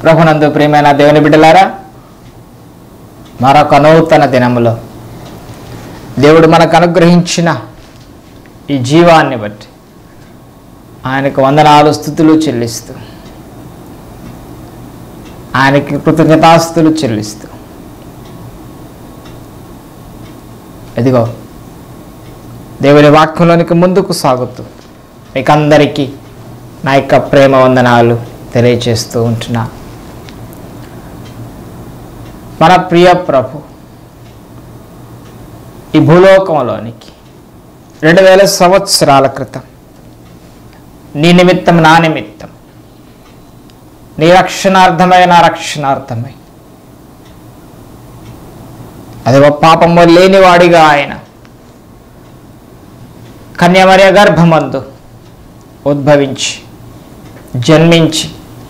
ప్రభునందు ప్రియమైన దేవుని బిడ్డలారా మరొక నూతన దినములో దేవుడు మనకు అనుగ్రహించిన ఈ జీవాన్ని బట్టి ఆయనకు వందనాలు స్థుతులు చెల్లిస్తూ ఆయనకి కృతజ్ఞతాస్తులు చెల్లిస్తూ ఇదిగో దేవుని వాక్యంలోనికి ముందుకు సాగుతూ మీకందరికీ నా యొక్క ప్రేమ వందనాలు తెలియజేస్తూ ఉంటున్నా మన ప్రియ ప్రభు ఈ భూలోకంలోనికి రెండు వేల సంవత్సరాల క్రితం నీ నిమిత్తం నా నిమిత్తం నీ రక్షణార్థమై నా రక్షణార్థమై అదిగో పాపము లేనివాడిగా ఆయన కన్యమర్య గర్భమందు ఉద్భవించి జన్మించి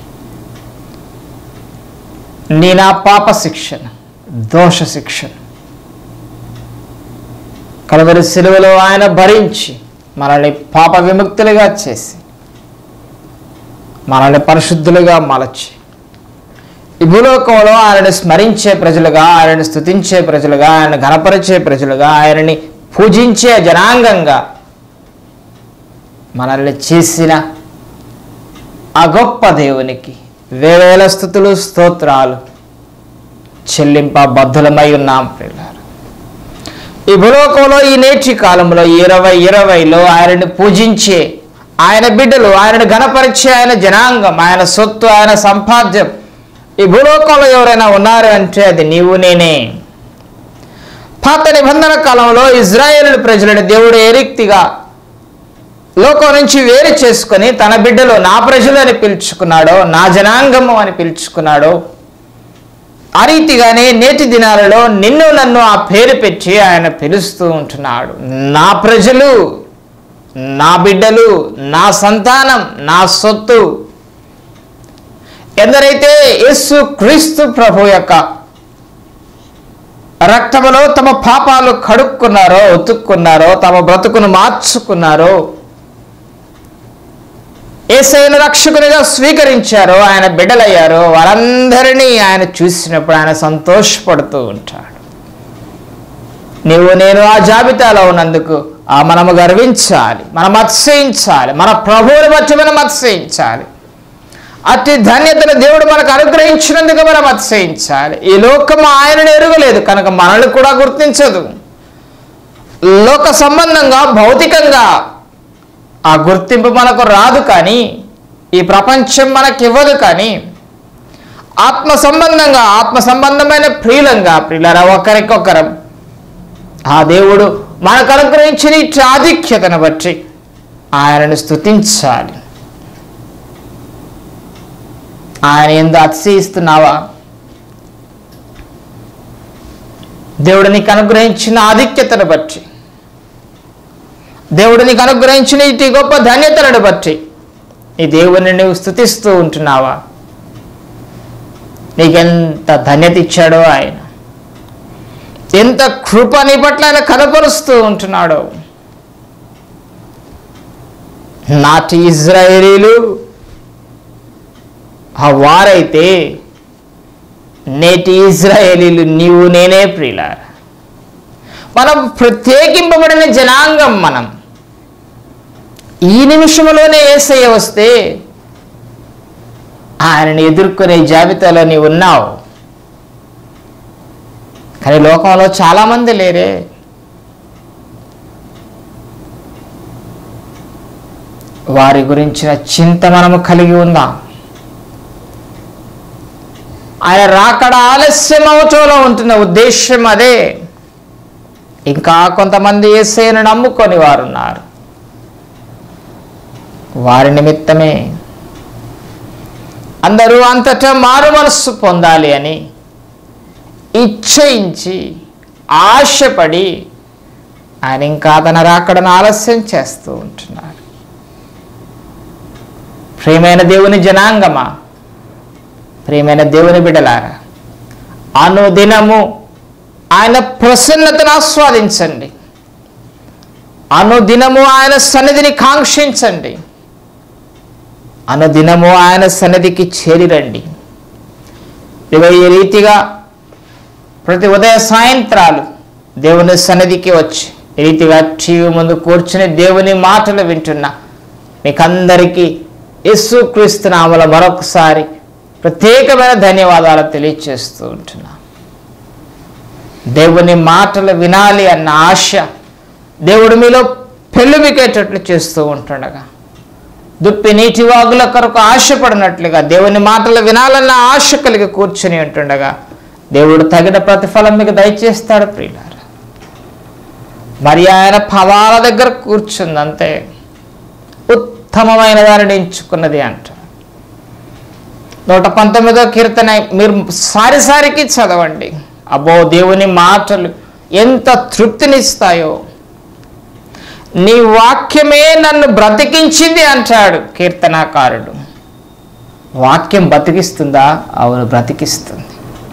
నీ నా పాప శిక్షణ దోష శిక్షణ కలవరి సిలువలో ఆయన భరించి మనల్ని పాప విముక్తులుగా చేసి మనల్ని పరిశుద్ధులుగా మలచి ఈ భూలోకంలో ఆయనని స్మరించే ప్రజలుగా ఆయనని స్తుతించే ప్రజలుగా ఆయన ఘనపరిచే ప్రజలుగా ఆయనని పూజించే జనాంగంగా మనల్ని చేసిన ఆ గొప్ప దేవునికి వేవేల స్థుతులు స్తోత్రాలు చెల్లింప బద్ధులమై ఉన్నాం ప్రియులారా ఈ భూలోకంలో ఈ నేటి కాలంలో ఇరవై ఇరవైలో ఆయనని పూజించే ఆయన బిడ్డలు ఆయనను గణపరిచే ఆయన జనాంగం ఆయన సొత్తు ఆయన సంపాద్యం ఈ భూలోకంలో ఎవరైనా ఉన్నారు అంటే అది నీవు నేనే పాత నిబంధన కాలంలో ఇజ్రాయేల్ ప్రజలను దేవుడు ఏ రీతిగా లోకం నుంచి వేరు చేసుకొని తన బిడ్డలు నా ప్రజలు అని పిలుచుకున్నాడో నా జనాంగము అని పిలుచుకున్నాడో ఆ రీతిగానే నేటి దినాలలో నిన్ను నన్ను ఆ పేరు పెట్టి ఆయన పిలుస్తూ ఉంటున్నాడు నా ప్రజలు నా బిడ్డలు నా సంతానం నా సొత్తు ఎందరైతే యేసు క్రీస్తు ప్రభు యొక్క రక్తములో తమ పాపాలు కడుక్కున్నారో ఉతుక్కున్నారో తమ బ్రతుకును మార్చుకున్నారో ఏసైను రక్షకునిగా స్వీకరించారో ఆయన బిడ్డలయ్యారో వారందరినీ ఆయన చూసినప్పుడు ఆయన సంతోషపడుతూ ఉంటాడు నీవు నేను ఆ జాబితాలో ఉన్నందుకు ఆ మనము గర్వించాలి మనం అతిశయించాలి మన ప్రభువుని బట్టి మనం అతిశయించాలి అతి ధన్యతను దేవుడు మనకు అనుగ్రహించినందుకు మనం అతిశయించాలి ఈ లోకం ఆయనను ఎరుగలేదు కనుక మనల్ని కూడా గుర్తించదు లోక సంబంధంగా భౌతికంగా ఆ గుర్తింపు మనకు రాదు కానీ ఈ ప్రపంచం మనకి ఇవ్వదు కానీ ఆత్మ సంబంధంగా ఆత్మ సంబంధమైన ప్రియులంగా ప్రియులరా ఒకరికొకరం ఆ దేవుడు మనకు అనుగ్రహించిన ఇట్టి ఆధిక్యతను బట్టి ఆయనను స్తుతించాలి ఆయన ఎందు అతిశయిస్తున్నావా దేవుడు నీకు అనుగ్రహించిన ఆధిక్యతను బట్టి దేవుడు నీకు అనుగ్రహించిన ఇటు గొప్ప ధన్యతలను బట్టి ఈ దేవుని నువ్వు స్థుతిస్తూ ఉంటున్నావా నీకెంత ధన్యత ఇచ్చాడో ఆయన ఎంత కృప నీ పట్ల ఆయన కనపరుస్తూ ఉంటున్నాడో నాటి ఇజ్రాయేలీలు ఆ వారైతే నేటి ఇజ్రాయేలీలు నీవు నేనే ప్రియులారా మనం ప్రత్యేకింపబడిన జనాంగం మనం ఈ నిమిషంలోనే ఏసయ్య వస్తే ఆయనని ఎదుర్కొనే జాబితాలో నీవు ఉన్నావు కానీ లోకంలో చాలామంది లేరే వారి గురించిన చింత మనము కలిగి ఉందాం ఆయన రాకడ ఆలస్యం అవటంలో ఉంటున్న ఉద్దేశం అదే ఇంకా కొంతమంది ఏసైను నమ్ముకొని వారు ఉన్నారు వారి నిమిత్తమే అందరూ అంతటా మారు మనస్సు పొందాలి అని ఇచ్చయించి ఆశపడి ఆయన ఇంకా తన రాకడను ఆలస్యం చేస్తూ ఉంటున్నాడు ప్రియమైన దేవుని జనాంగమా ప్రియమైన దేవుని బిడలారా అనుదినము ఆయన ప్రసన్నతను ఆస్వాదించండి అనుదినము ఆయన సన్నిధిని కాంక్షించండి అనుదినము ఆయన సన్నిధికి చేరిరండి ఇదిగో ఈ రీతిగా ప్రతి ఉదయ సాయంత్రాలు దేవుని సన్నిధికి వచ్చి ఈ రీతిగా టీవీ ముందు కూర్చుని దేవుని మాటలు వింటున్నా మీకందరికీ యేసు క్రీస్తు నామల మరొకసారి ప్రత్యేకమైన ధన్యవాదాలు తెలియచేస్తూ ఉంటున్నా దేవుని మాటలు వినాలి అన్న ఆశ దేవుడు మీలో పెళ్ళుమికేటట్లు చేస్తూ ఉంటుండగా దుప్పి నీటి వాగుల కొరకు ఆశపడినట్లుగా దేవుని మాటలు వినాలన్న ఆశ కలిగి కూర్చుని ఉంటుండగా దేవుడు తగిన ప్రతిఫలం మీకు దయచేస్తాడు ప్రియులారా మరి ఆయన పదాల దగ్గర కూర్చుంది అంతే ఉత్తమమైన దానిని ఎంచుకున్నది అంట నూట పంతొమ్మిదో కీర్తన మీరు సారి సారికి చదవండి అబ్బో దేవుని మాటలు ఎంత తృప్తినిస్తాయో నీ వాక్యమే నన్ను బ్రతికించింది అంటాడు కీర్తనాకారుడు వాక్యం బ్రతికిస్తుందా అవును బ్రతికిస్తుంది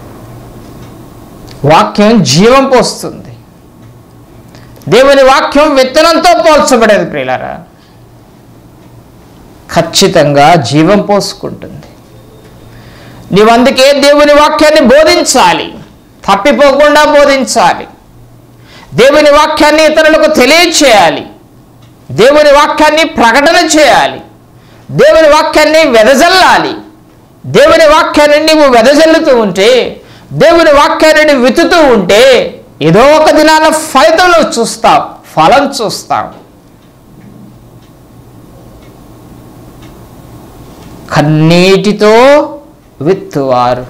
వాక్యం జీవం పోస్తుంది దేవుని వాక్యం విత్తనంతో పోల్చబడేది ప్రియులారా ఖచ్చితంగా జీవం పోసుకుంటుంది నీవు అందుకే దేవుని వాక్యాన్ని బోధించాలి తప్పిపోకుండా బోధించాలి దేవుని వాక్యాన్ని ఇతరులకు తెలియచేయాలి దేవుని వాక్యాన్ని ప్రకటన చేయాలి దేవుని వాక్యాన్ని వెదజల్లాలి దేవుని వాక్యాన్ని నీవు వెదజల్లుతూ ఉంటే దేవుని వాక్యాన్ని నీవు విత్తుతూ ఉంటే ఏదో ఒక దినాన ఫలితం నువ్వు చూస్తావు ఫలం చూస్తావు కన్నీటితో విత్తువారు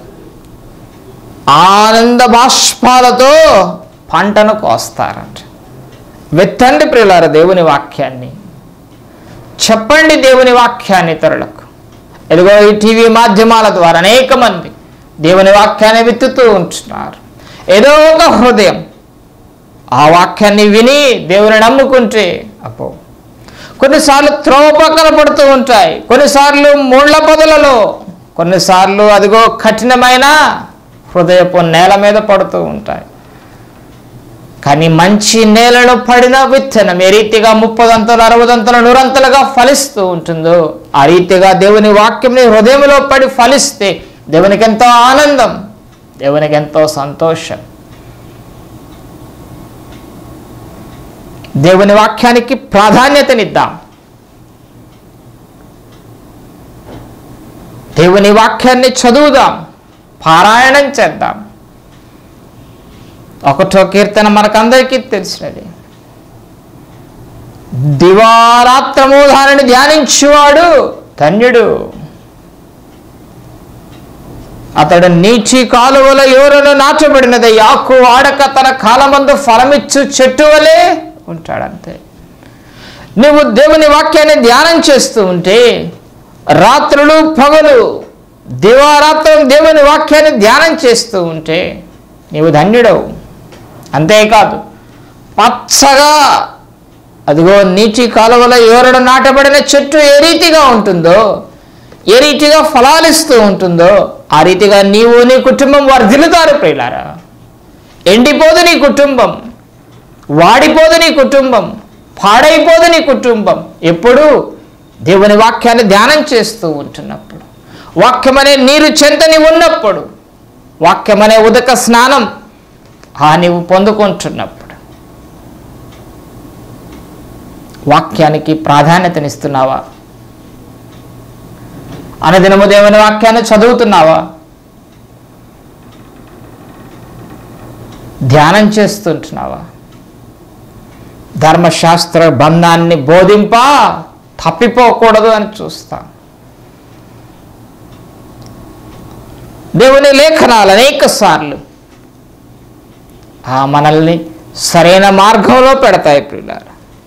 ఆనంద బాష్పాలతో పంటను కోస్తారంట విత్తండి ప్రియులార దేవుని వాక్యాన్ని చెప్పండి దేవుని వాక్యాన్ని ఇతరులకు ఎదుగో ఈ టీవీ మాధ్యమాల ద్వారా అనేక మంది దేవుని వాక్యాన్ని విత్తుతూ ఉంటున్నారు ఏదో ఒక హృదయం ఆ వాక్యాన్ని విని దేవుని నమ్ముకుంటే అపో కొన్నిసార్లు త్రోవ పక్కన పడుతూ ఉంటాయి కొన్నిసార్లు ముళ్ళ పొదలలో కొన్నిసార్లు అదిగో కఠినమైన హృదయపు నేల మీద పడుతూ ఉంటాయి కానీ మంచి నేలలో పడిన విత్తనం ఏ రీతిగా ముప్పదంతలు అరవదంతలు నూరంతలుగా ఫలిస్తూ ఉంటుందో ఆ రీతిగా దేవుని వాక్యం నీ హృదయంలో పడి ఫలిస్తే దేవునికి ఎంతో ఆనందం దేవునికి ఎంతో సంతోషం దేవుని వాక్యానికి ప్రాధాన్యతనిద్దాం దేవుని వాక్యాన్ని చదువుదాం పారాయణం చేద్దాం ఒకటో కీర్తన మనకందరికీ తెలిసినది దివారాత్రము దానిని ధ్యానించువాడు ధన్యుడు అతడు నీటి కాలువల యోరలో నాటబడినది యాకు ఆడక తన కాలమందు ఫలమిచ్చు చెట్టు వలె ఉంటాడంతే నువ్వు దేవుని వాక్యాన్ని ధ్యానం చేస్తూ ఉంటే రాత్రులు పగలు దివారాత్రం దేవుని వాక్యాన్ని ధ్యానం చేస్తూ ఉంటే నీవు ధన్యుడవు అంతేకాదు పచ్చగా అదిగో నీటి కాలువల ఎవరడు నాటబడిన చెట్టు ఏ రీతిగా ఉంటుందో ఏ రీతిగా ఫలాలిస్తూ ఉంటుందో ఆ రీతిగా నీవు నీ కుటుంబం వర్ధిల్లుతారు ప్రియులారా ఎండిపోదు నీ కుటుంబం వాడిపోదు నీ కుటుంబం పాడైపోదు నీ కుటుంబం ఎప్పుడు దేవుని వాక్యాన్ని ధ్యానం చేస్తూ ఉంటున్నప్పుడు వాక్యం అనే నీరు చెంతని ఉన్నప్పుడు వాక్యం అనే ఉదక స్నానం ఆ నీవు పొందుకుంటున్నప్పుడు వాక్యానికి ప్రాధాన్యతనిస్తున్నావా అనుదినము దేవుని వాక్యాన్ని చదువుతున్నావా ధ్యానం చేస్తుంటున్నావా ధర్మశాస్త్ర బంధాన్ని బోధింప తప్పిపోకూడదు అని చూస్తా దేవుని లేఖనాలు అనేక సార్లు ఆ మనల్ని సరైన మార్గంలో పెడతాయి ప్రియులారా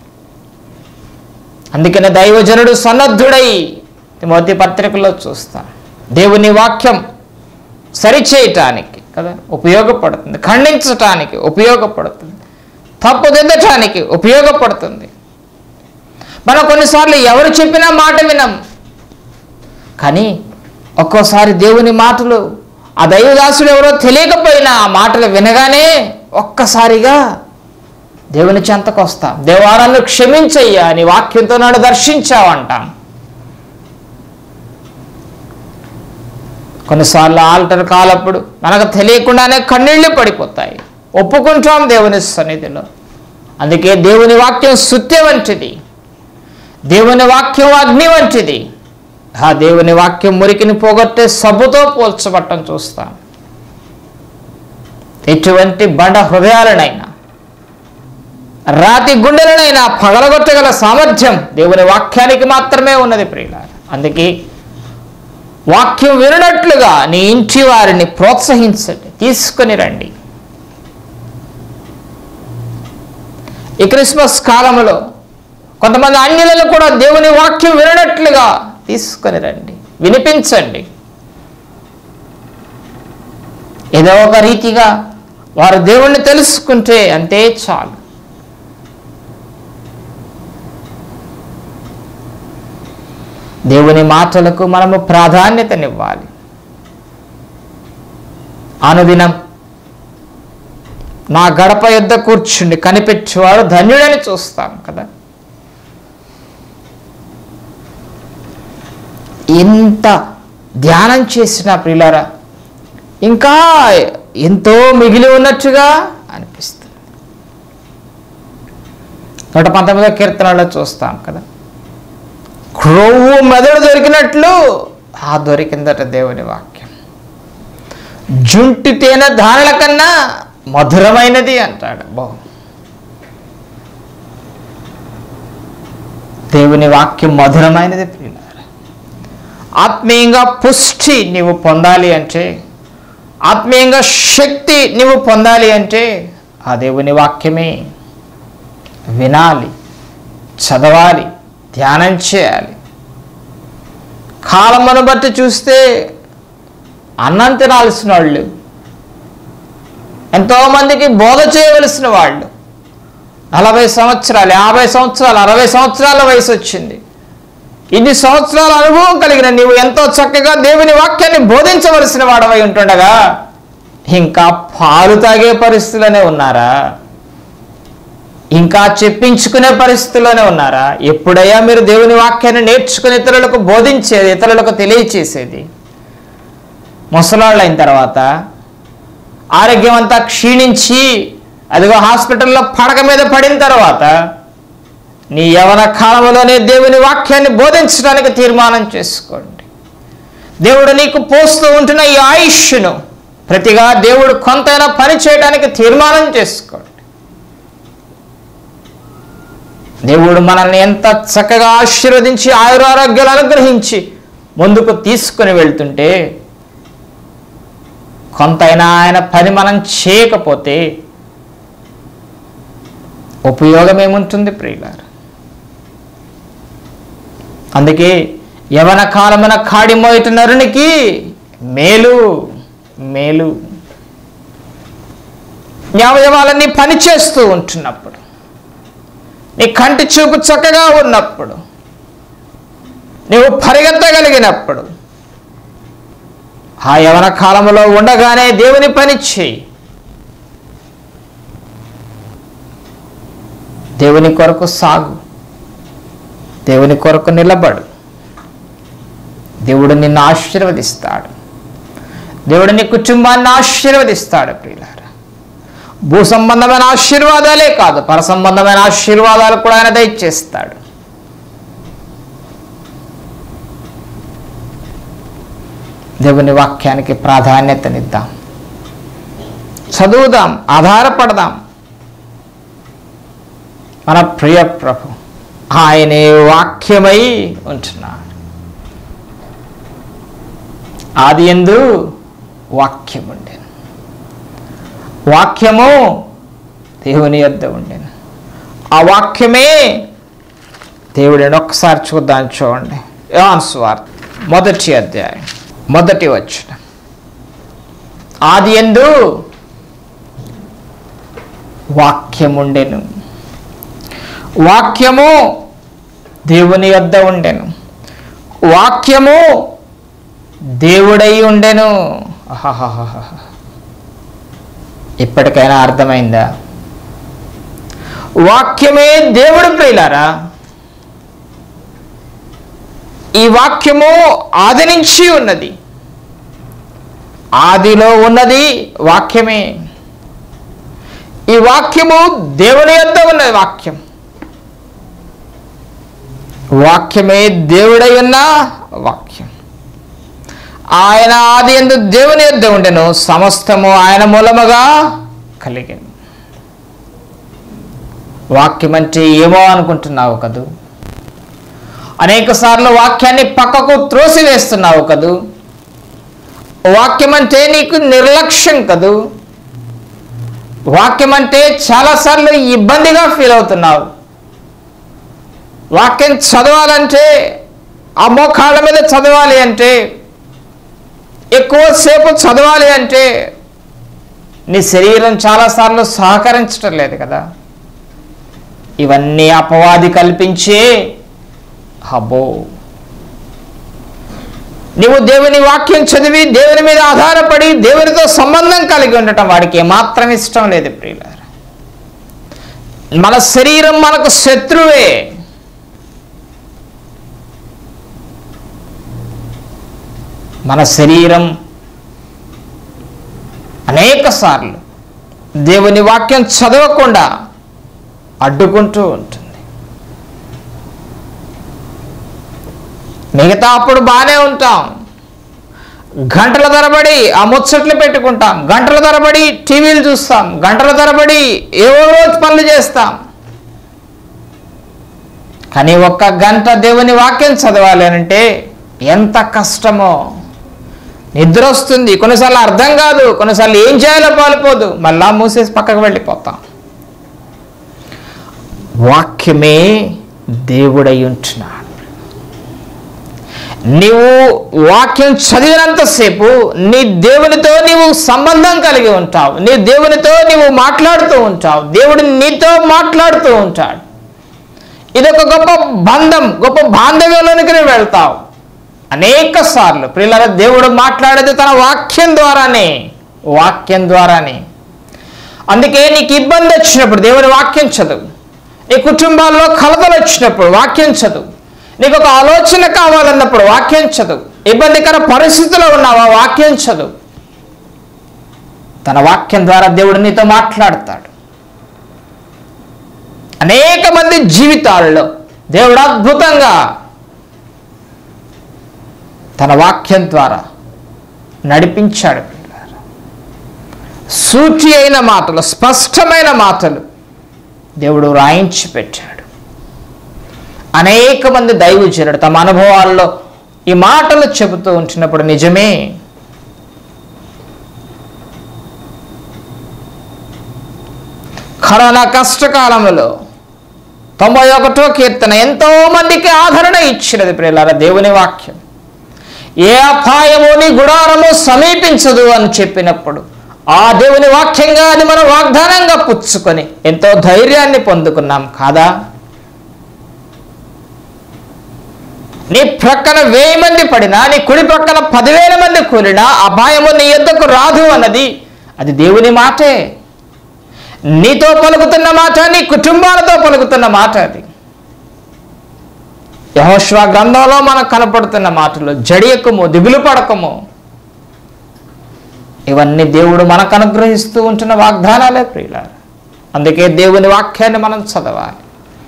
అందుకనే దైవజనుడు సన్నద్ధుడై తిమోతి పత్రికలో చూస్తాం దేవుని వాక్యం సరిచేయటానికి కదా ఉపయోగపడుతుంది ఖండించటానికి ఉపయోగపడుతుంది తప్పుదిద్దటానికి ఉపయోగపడుతుంది మనం కొన్నిసార్లు ఎవరు చెప్పినా మాట వినం కానీ ఒక్కోసారి దేవుని మాటలు ఆ దైవదాసుడు ఎవరో తెలియకపోయినా ఆ మాటలు వినగానే ఒక్కసారిగా దేవుని చెంతకు వస్తాం దేవారాన్ని క్షమించయ్యా నీ వాక్యంతో నన్ను దర్శించావంటాం కొన్నిసార్లు ఆల్టర్ కాలప్పుడు మనకు తెలియకుండానే కన్నీళ్లు పడిపోతాయి ఒప్పుకుంటాం దేవుని సన్నిధిలో అందుకే దేవుని వాక్యం సుత్య వంటిది దేవుని వాక్యం అగ్ని వంటిది ఆ దేవుని వాక్యం మురికిని పోగొట్టే సబ్బుతో పోల్చబట్టం చూస్తాం ఎటువంటి బండ హృదయాలనైనా రాతి గుండెలనైనా పగలగొట్టగల సామర్థ్యం దేవుని వాక్యానికి మాత్రమే ఉన్నది ప్రియుల అందుకే వాక్యం విననట్లుగా నీ ఇంటి వారిని ప్రోత్సహించండి తీసుకొని రండి ఈ క్రిస్మస్ కాలంలో కొంతమంది అన్యులను కూడా దేవుని వాక్యం విననట్లుగా తీసుకొని రండి వినిపించండి ఏదో ఒక రీతిగా వారు దేవుణ్ణి తెలుసుకుంటే అంతే చాలు దేవుని మాటలకు మనము ప్రాధాన్యతనివ్వాలి అనుదినం నా గడప యొద్ద కూర్చుండి కనిపెట్టేవాడు ధన్యుడని చూస్తాం కదా ఎంత ధ్యానం చేసిన ప్రియులారా ఇంకా ఎంతో మిగిలి ఉన్నట్టుగా అనిపిస్తుంది నూట పంతొమ్మిదో కీర్తనలో చూస్తాం కదా క్రొవ్వు మెదడు దొరికినట్లు ఆ దొరికిందట దేవుని వాక్యం జుంటి తేనె ధారల కన్నా మధురమైనది అంటాడు బాగు దేవుని వాక్యం మధురమైనది ప్రియులారా ఆత్మీయంగా పుష్టి నీవు పొందాలి అంటే ఆత్మీయంగా శక్తి నీవు పొందాలి అంటే ఆ దేవుని వాక్యమే వినాలి చదవాలి ధ్యానం చేయాలి కాలమును బట్టి చూస్తే అన్నం తినాల్సిన వాళ్ళు ఎంతోమందికి బోధ చేయవలసిన వాళ్ళు నలభై సంవత్సరాలు యాభై సంవత్సరాలు అరవై సంవత్సరాల వయసు వచ్చింది ఇన్ని సంవత్సరాల అనుభవం కలిగిన నీవు ఎంతో చక్కగా దేవుని వాక్యాన్ని బోధించవలసిన వాడవై ఉంటుండగా ఇంకా పాలు తాగే పరిస్థితులనే ఉన్నారా ఇంకా చెప్పించుకునే పరిస్థితుల్లోనే ఉన్నారా ఎప్పుడయ్యా మీరు దేవుని వాక్యాన్ని నేర్చుకుని ఇతరులకు బోధించేది ఇతరులకు తెలియచేసేది ముసలాళ్ళు అయిన తర్వాత ఆరోగ్యం అంతా క్షీణించి అదిగో హాస్పిటల్లో పడక మీద పడిన తర్వాత నీ యవన కాలంలోనే దేవుని వాక్యాన్ని బోధించడానికి తీర్మానం చేసుకోండి దేవుడు నీకు పోస్తూ ఉంటున్న ఈ ఆయుష్ను ప్రతిగా దేవుడు కొంతైనా పని చేయడానికి తీర్మానం చేసుకోండి దేవుడు మనల్ని ఎంత చక్కగా ఆశీర్వదించి ఆయురారోగ్యాలు అనుగ్రహించి ముందుకు తీసుకుని వెళ్తుంటే కొంతైనా ఆయన పని మనం చేయకపోతే ఉపయోగం ఏముంటుంది ప్రియులారు అందుకే యవన కాలమున కాడి మోయట నరునికి మేలు మేలు న్యాయవాలన్నీ పనిచేస్తూ ఉంటున్నప్పుడు నీ కంటి చూపు చక్కగా ఉన్నప్పుడు నీవు పరిగెత్తగలిగినప్పుడు ఆ యవన కాలంలో ఉండగానే దేవుని పని చేయి దేవుని కొరకు సాగు దేవుని కొరకు నిలబడు దేవుడు నిన్ను ఆశీర్వదిస్తాడు దేవుడు నీ కుటుంబాన్ని ఆశీర్వదిస్తాడు ప్రియులారా భూ సంబంధమైన ఆశీర్వాదాలే కాదు పర సంబంధమైన ఆశీర్వాదాలు కూడా ఆయన దయచేస్తాడు దేవుని వాక్యానికి ప్రాధాన్యతనిద్దాం చదువుదాం ఆధారపడదాం మన ప్రియ ప్రభు ఆయనే వాక్యమై ఉంటున్నాడు ఆది ఎందు వాక్యం ఉండేను వాక్యము దేవుని యొద్ద ఉండేను ఆ వాక్యమే దేవుడిని ఒక్కసారి చూద్దాం చూడండి యోహాను సువార్త మొదటి అధ్యాయం మొదటి వచ్చిన ఆది ఎందు వాక్యముండెను వాక్యము దేవుని యొద్ద ఉండెను వాక్యము దేవుడై ఉండెను ఆహాహాహాహా. ఇప్పటికైనా అర్థమైందా వాక్యమే దేవుడు ప్రియులారా ఈ వాక్యము ఆది నుంచి ఉన్నది ఆదిలో ఉన్నది వాక్యమే ఈ వాక్యము దేవుని యొద్ద ఉన్నది వాక్యం వాక్యమే దేవుడై ఉన్న వాక్యం ఆయన ఆది ఎందు దేవుని యొద్ద ఉండెను సమస్తము ఆయన మూలముగా కలిగింది వాక్యం అంటే ఏమో అనుకుంటున్నావు కదూ అనేక సార్లు వాక్యాన్ని పక్కకు త్రోసివేస్తున్నావు కదూ వాక్యం అంటే నీకు నిర్లక్ష్యం కదూ వాక్యం అంటే చాలాసార్లు ఇబ్బందిగా ఫీల్ అవుతున్నావు వాక్యం చదవాలంటే ఆ మోకాళ్ళ మీద చదవాలి అంటే ఎక్కువసేపు చదవాలి అంటే నీ శరీరం చాలాసార్లు సహకరించటం లేదు కదా ఇవన్నీ అపవాది కల్పించే హబ్బో నీవు దేవుని వాక్యం చదివి దేవుని మీద ఆధారపడి దేవునితో సంబంధం కలిగి ఉండటం వాడికి ఏమాత్రం ఇష్టం లేదు ప్రియులార మన శరీరం మనకు శత్రువే మన శరీరం అనేక సార్లు దేవుని వాక్యం చదవకుండా అడ్డుకుంటూ ఉంటుంది మిగతా అప్పుడు బాగానే ఉంటాం గంటల తరబడి ఆ ముచ్చట్లు పెట్టుకుంటాం గంటల తరబడి టీవీలు చూస్తాం గంటల తరబడి ఏవో రోజు పనులు చేస్తాం కానీ ఒక్క గంట దేవుని వాక్యం చదవాలి అంటే ఎంత కష్టమో నిద్ర వస్తుంది కొన్నిసార్లు అర్థం కాదు కొన్నిసార్లు ఏం చేయాలో పాలిపోదు మళ్ళా మూసేసి పక్కకు వెళ్ళిపోతాం వాక్యమే దేవుడై ఉంటున్నాడు నీవు వాక్యం చదివినంతసేపు నీ దేవునితో నీవు సంబంధం కలిగి ఉంటావు నీ దేవునితో నీవు మాట్లాడుతూ ఉంటావు దేవుడు నీతో మాట్లాడుతూ ఉంటాడు ఇది ఒక గొప్ప బంధం గొప్ప బాంధవ్యంలోనికి నువ్వు వెళ్తావు అనేక సార్లు పిల్లల దేవుడు మాట్లాడేది తన వాక్యం ద్వారానే వాక్యం ద్వారానే అందుకే నీకు ఇబ్బంది వచ్చినప్పుడు దేవుని వాక్యం చదువు నీ కుటుంబాల్లో కలతలు వచ్చినప్పుడు వాక్యం చదువు నీకు ఒక ఆలోచన కావాలన్నప్పుడు వాక్యం చదువు ఇబ్బందికర పరిస్థితిలో ఉన్నావా వాక్యం చదువు తన వాక్యం ద్వారా దేవుడు నీతో మాట్లాడతాడు అనేక మంది జీవితాల్లో దేవుడు అద్భుతంగా తన వాక్యం ద్వారా నడిపించాడు పిల్లారా. సూచి అయిన మాటలు స్పష్టమైన మాటలు దేవుడు రాయించి పెట్టాడు అనేక మంది దైవజనుడు తమ అనుభవాల్లో ఈ మాటలు చెబుతూ ఉంటున్నప్పుడు నిజమే కరోనా కష్టకాలంలో తొంభై ఒకటో కీర్తన ఎంతో మందికి ఆదరణ ఇచ్చినది ప్రియులారా దేవుని వాక్యం ఏ అపాయము నీ గుడారము సమీపించదు అని చెప్పినప్పుడు ఆ దేవుని వాక్యంగా అది మనం వాగ్దానంగా పుచ్చుకొని ఎంతో ధైర్యాన్ని పొందుకున్నాం కాదా నీ ప్రక్కన వెయ్యి మంది పడినా నీ కుడి ప్రక్కన పదివేల మంది కూలినా అపాయము నీ యొద్దకు రాదు అన్నది అది దేవుని మాటే నీతో పలుకుతున్న మాట నీ కుటుంబాలతో పలుకుతున్న మాట అది యహోశ్వ గ్రంథంలో మనకు కనపడుతున్న మాటలు జడియకము దిగులు పడకము ఇవన్నీ దేవుడు మనకు అనుగ్రహిస్తూ ఉంటున్న వాగ్దానాలే ప్రియులారు అందుకే దేవుని వాక్యాన్ని మనం చదవాలి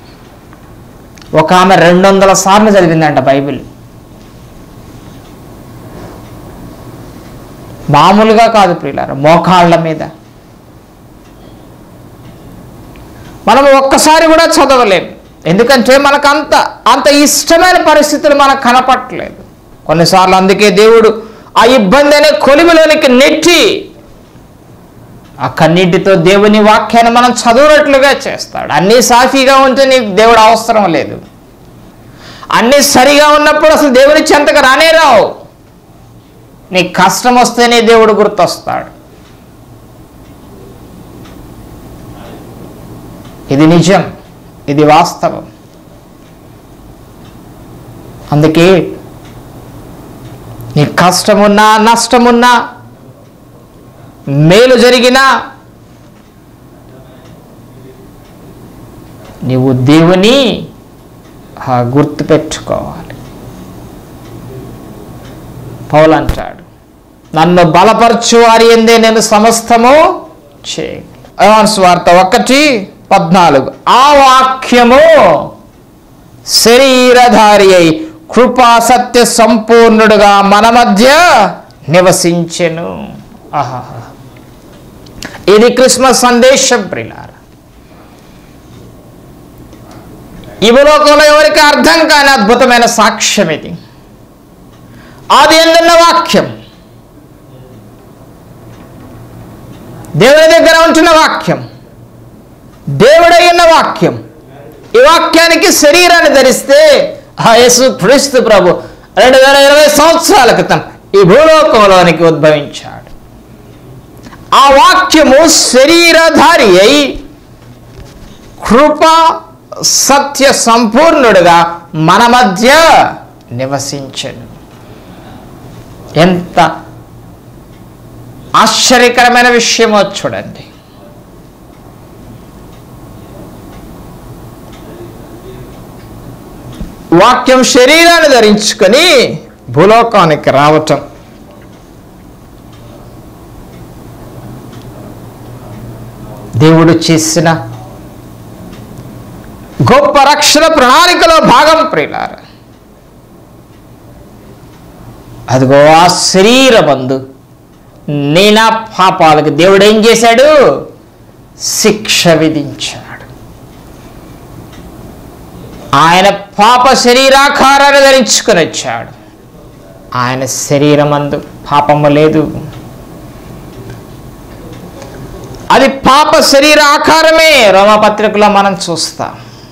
ఒక ఆమె రెండు వందల సార్లు చదివిందంట బైబిల్ మామూలుగా కాదు ప్రియులారు మోకాళ్ళ మీద మనం ఒక్కసారి కూడా చదవలేం ఎందుకంటే మనకు అంత అంత ఇష్టమైన పరిస్థితులు మనకు కనపట్టలేదు కొన్నిసార్లు అందుకే దేవుడు ఆ ఇబ్బంది అనే కొలిమిలోనికి నెట్టి ఆ కన్నీటితో దేవుని వాక్యాన్ని మనం చదువునట్లుగా చేస్తాడు అన్నీ సాఫీగా ఉంటే నీకు దేవుడు అవసరం లేదు అన్నీ సరిగా ఉన్నప్పుడు అసలు దేవుని చెంతకు రానే రావు నీకు కష్టం వస్తేనే దేవుడు గుర్తొస్తాడు ఇది నిజం ఇది వాస్తవం అందుకే నీ కష్టమున్నా నష్టమున్నా మేలు జరిగినా నీవు దేవుని ఆ, గుర్తుపెట్టుకోవాలి పౌలు అంటాడు నన్ను బలపరచు వారి ఎందే నేను సమస్తము చేయగలను స్వార్థ ఒకటి పద్నాలుగు ఆ వాక్యము శరీరధారి అయి కృపా సత్య సంపూర్ణుడుగా మన మధ్య నివసించెను ఆహా ఇది క్రిస్మస్ సందేశం ప్రిలార ఇవలోకంలో ఎవరికి అర్థం కాని అద్భుతమైన సాక్ష్యం ఇది ఆది ఎందున్న వాక్యం దేవుని దగ్గర ఉంటున్న వాక్యం దేవుడై ఉన్న వాక్యం ఈ వాక్యానికి శరీరాన్ని ధరిస్తే ఆ యేసు క్రీస్తు ప్రభు రెండు వేల ఇరవై సంవత్సరాల క్రితం ఈ భూలోకంలోనికి ఉద్భవించాడు ఆ వాక్యము శరీరధారి అయి కృప సత్య సంపూర్ణుడుగా మన మధ్య నివసించను ఎంత ఆశ్చర్యకరమైన విషయమో చూడండి వాక్యం శరీరాన్ని ధరించుకొని భూలోకానికి రావటం దేవుడు చేసిన గొప్ప రక్షణ ప్రణాళికలో భాగం ప్రియులార అదిగో ఆ శరీరమందు నీ నా పాపాలకు దేవుడు ఏం చేశాడు శిక్ష విధించాడు ఆయన పాప శరీరాకారాన్ని ధరించుకొని వచ్చాడు ఆయన శరీరమందు పాపము లేదు అది పాప శరీర ఆకారమే రోమపత్రికలో మనం చూస్తాం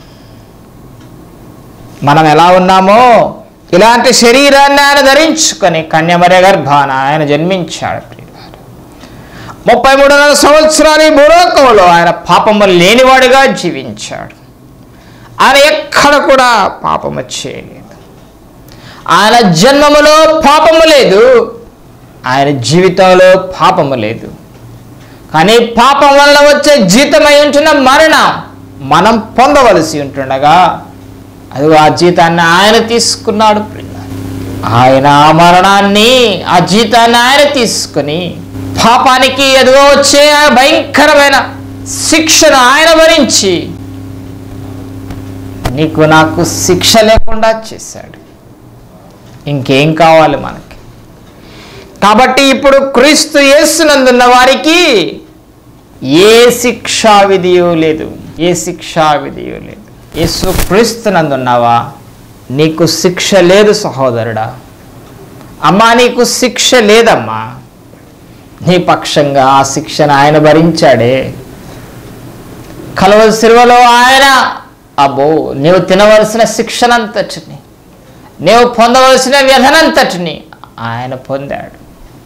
మనం ఎలా ఉన్నామో ఇలాంటి శరీరాన్ని ఆయన ధరించుకొని కన్యమర్య గర్భాన ఆయన జన్మించాడు ప్రియులారా. ముప్పై మూడున్నర సంవత్సరాలు ఈ భూలోకంలో ఆయన పాపము లేనివాడిగా జీవించాడు ఆయన ఎక్కడ కూడా పాపము చేయలేదు ఆయన జన్మములో పాపము లేదు ఆయన జీవితంలో పాపము లేదు కానీ పాపం వల్ల వచ్చే జీతమై ఉంటున్న మరణం మనం పొందవలసి ఉంటుండగా అది ఆ జీతాన్ని ఆయన తీసుకున్నాడు ప్రియులారా. ఆయన ఆ మరణాన్ని ఆ జీతాన్ని ఆయన తీసుకుని పాపానికి ఎదుగో వచ్చే ఆ భయంకరమైన శిక్షను ఆయన భరించి నీకు నాకు శిక్ష లేకుండా చేశాడు ఇంకేం కావాలి మనకి కాబట్టి ఇప్పుడు క్రీస్తు యేసునందున్న వారికి ఏ శిక్షా విధియో లేదు ఏ శిక్షా విధియో లేదు యేసు క్రీస్తునందున్నావా నీకు శిక్ష లేదు సహోదరుడా అమ్మా నీకు శిక్ష లేదమ్మా నీ పక్షంగా ఆ శిక్షను ఆయన భరించాడే కలవల సిరువలో ఆయన అబ్బో నీవు తినవలసిన శిక్షనంతటిని నీవు పొందవలసిన వ్యధనంతటిని ఆయన పొందాడు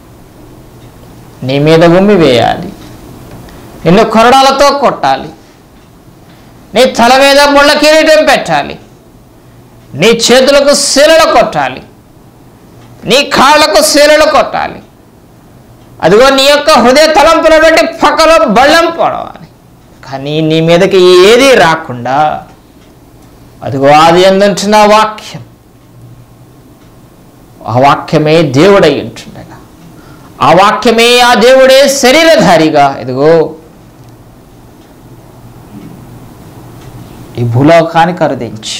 నీ మీద ఉమ్మి వేయాలి నిన్ను కొరడాలతో కొట్టాలి నీ తల మీద ముళ్ళ కిరీటం పెట్టాలి నీ చేతులకు శీలలు కొట్టాలి నీ కాళ్ళకు శీలలు కొట్టాలి అదిగో నీ యొక్క హృదయ తలంపుల బట్టి పక్కలో బళ్ళం పొడవాలి కానీ నీ మీదకి ఏది రాకుండా అదిగో అది ఎందుంటున్న వాక్యం ఆ వాక్యమే దేవుడై ఉంటుండగా ఆ వాక్యమే ఆ దేవుడే శరీరధారిగా ఇదిగో ఈ భూలోకానికి అరుదించి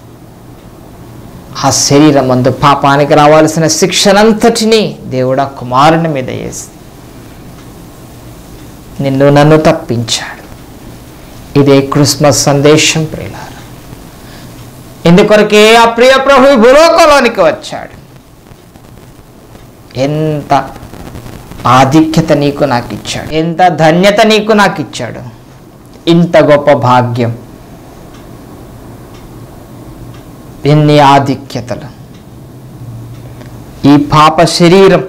ఆ శరీరం అందు పాపానికి రావాల్సిన శిక్షనంతటినీ దేవుడు ఆ కుమారుని మీద వేసి నిన్ను నన్ను తప్పించాడు ఇదే క్రిస్మస్ సందేశం ప్రియులార ఇందుకొరకే ఆ ప్రియ ప్రభు ఈ భూలోకంలోనికి వచ్చాడు ఎంత ఆధిక్యత నీకు నాకు ఇచ్చాడు ఎంత ధన్యత నీకు నాకు ఇచ్చాడు ఇంత గొప్ప భాగ్యం ఎన్ని ఆధిక్యతలు ఈ పాప శరీరం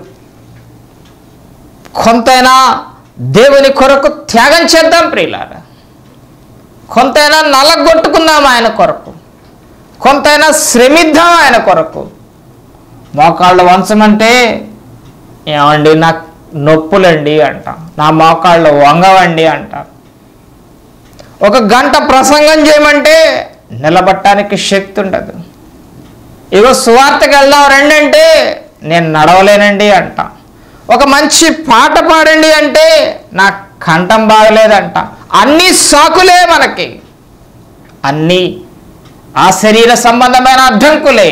కొంతైనా దేవుని కొరకు త్యాగం చేద్దాం ప్రియులారా కొంతైనా నలగొట్టుకుందాం ఆయన కొరకు కొంతైనా శ్రమిద్దాం ఆయన కొరకు మోకాళ్ళు వంచమంటే ఏమండి నాకు నొప్పులండి అంటాం నా మోకాళ్ళు వంగవండి అంటాం ఒక గంట ప్రసంగం చేయమంటే నిలబట్టడానికి శక్తి ఉండదు ఇగో సువార్తకి వెళ్దాం రండి అంటే నేను నడవలేనండి అంటాం ఒక మంచి పాట పాడండి అంటే నా కంఠం బాగలేదంట అన్ని సాకులే మనకి అన్నీ ఆ శరీర సంబంధమైన అడ్డంకులే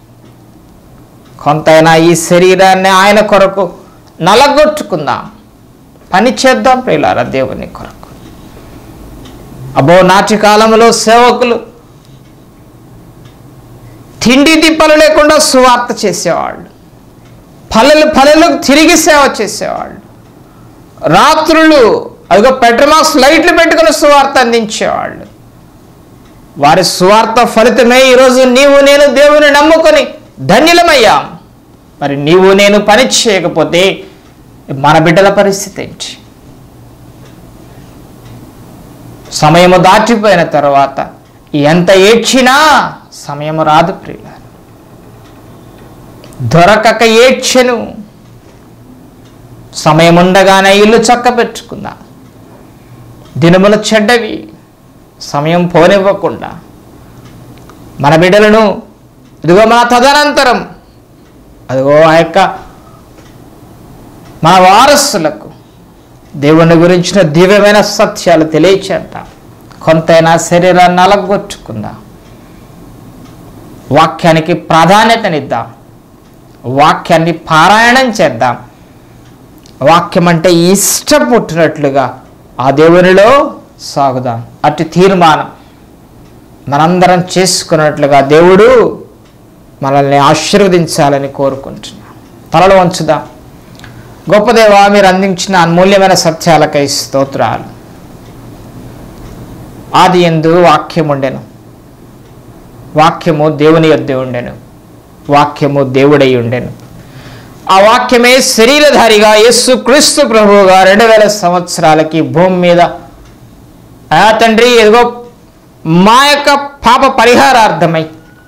కొంతైనా ఈ శరీరాన్ని ఆయన కొరకు నలగొట్టుకుందాం పని చేద్దాం ప్రియులారా దేవుని కొరకు అబ్బో నాటి కాలంలో సేవకులు తిండి తిప్పలు లేకుండా సువార్త చేసేవాళ్ళు పల్లెలు పల్లెలకు తిరిగి సేవ చేసేవాళ్ళు రాత్రులు అదిగో పెట్రమాక్స్ లైట్లు పెట్టుకుని సువార్త అందించేవాళ్ళు వారి సువార్త ఫలితమే ఈరోజు నీవు నేను దేవుని నమ్ముకొని ధన్యులమయ్యాం మరి నీవు నేను పని చేయకపోతే మన బిడ్డల పరిస్థితి ఏంటి సమయము దాటిపోయిన తర్వాత ఎంత ఏడ్చినా సమయము రాదు ప్రియుల దొరకక ఏడ్చెను సమయం ఉండగానే ఇల్లు చక్క పెట్టుకుందా దినములు చెడ్డవి సమయం పోనివ్వకుండా మన బిడ్డలను ఇదిగో మన తదనంతరం అదిగో ఆ యొక్క మన వారసులకు దేవుని గురించిన దివ్యమైన సత్యాలు తెలియచేద్దాం కొంతైనా శరీరాన్ని అలగొట్టుకుందాం వాక్యానికి ప్రాధాన్యతనిద్దాం వాక్యాన్ని పారాయణం చేద్దాం వాక్యం అంటే ఇష్టం పుట్టినట్లుగా ఆ దేవునిలో సాగుదాం అటు తీర్మానం మనందరం చేసుకున్నట్లుగా దేవుడు మనల్ని ఆశీర్వదించాలని కోరుకుంటున్నాం తలలో ఉంచుదాం గొప్ప దేవా మీరు అందించిన అమూల్యమైన సత్యాలకై స్తోత్రాలు ఆది ఎందు వాక్యం ఉండెను వాక్యము దేవుని యొద్ద ఉండెను వాక్యము దేవుడై ఉండెను ఆ వాక్యమే శరీరధారిగా యేసు క్రీస్తు ప్రభువుగా రెండు వేల సంవత్సరాలకి భూమి మీద ఆ తండ్రి ఎదుగో మా యొక్క పాప పరిహారార్థమై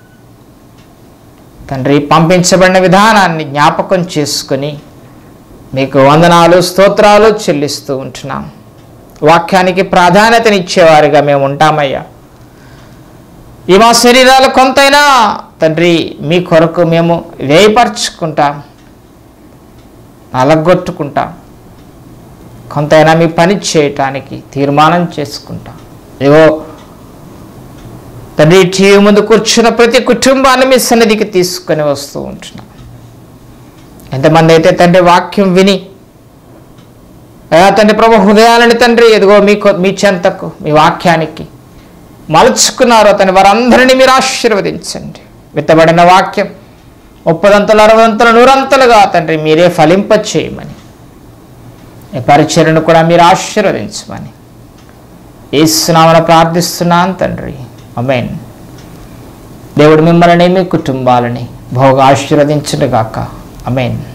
తండ్రి పంపించబడిన విధానాన్ని జ్ఞాపకం చేసుకొని మీకు వందనాలు స్తోత్రాలు చెల్లిస్తూ ఉంటున్నాం వాక్యానికి ప్రాధాన్యతనిచ్చేవారిగా మేము ఉంటామయ్యా ఈ మా శరీరాలు కొంతైనా తండ్రి మీ కొరకు మేము వేయపరుచుకుంటాం అలగొట్టుకుంటాం కొంతైనా మీ పని చేయటానికి తీర్మానం చేసుకుంటాం ఏవో తండ్రి టీవీ ముందు కూర్చున్న ప్రతి కుటుంబాన్ని మీ సన్నిధికి తీసుకొని వస్తూ ఉంటున్నాం ఎంతమంది అయితే తండ్రి వాక్యం విని అయా తండ్రి ప్రభు హృదయాలని తండ్రి ఎదుగో మీ కొ- మీ చెంతకు మీ వాక్యానికి మలుచుకున్నారో తండ్రి వారందరినీ మీరు ఆశీర్వదించండి విత్తబడిన వాక్యం ముప్పదంతలు అరవదంతలు నూరంతలుగా తండ్రి మీరే ఫలింప చేయమని ఈ పరిచయను కూడా మీరు ఆశీర్వదించమని ఏసునామన ప్రార్థిస్తున్నాను తండ్రి అమేన్ దేవుడు మిమ్మల్ని మీ కుటుంబాలని భోగా ఆశీర్వదించునుగాక అమేన్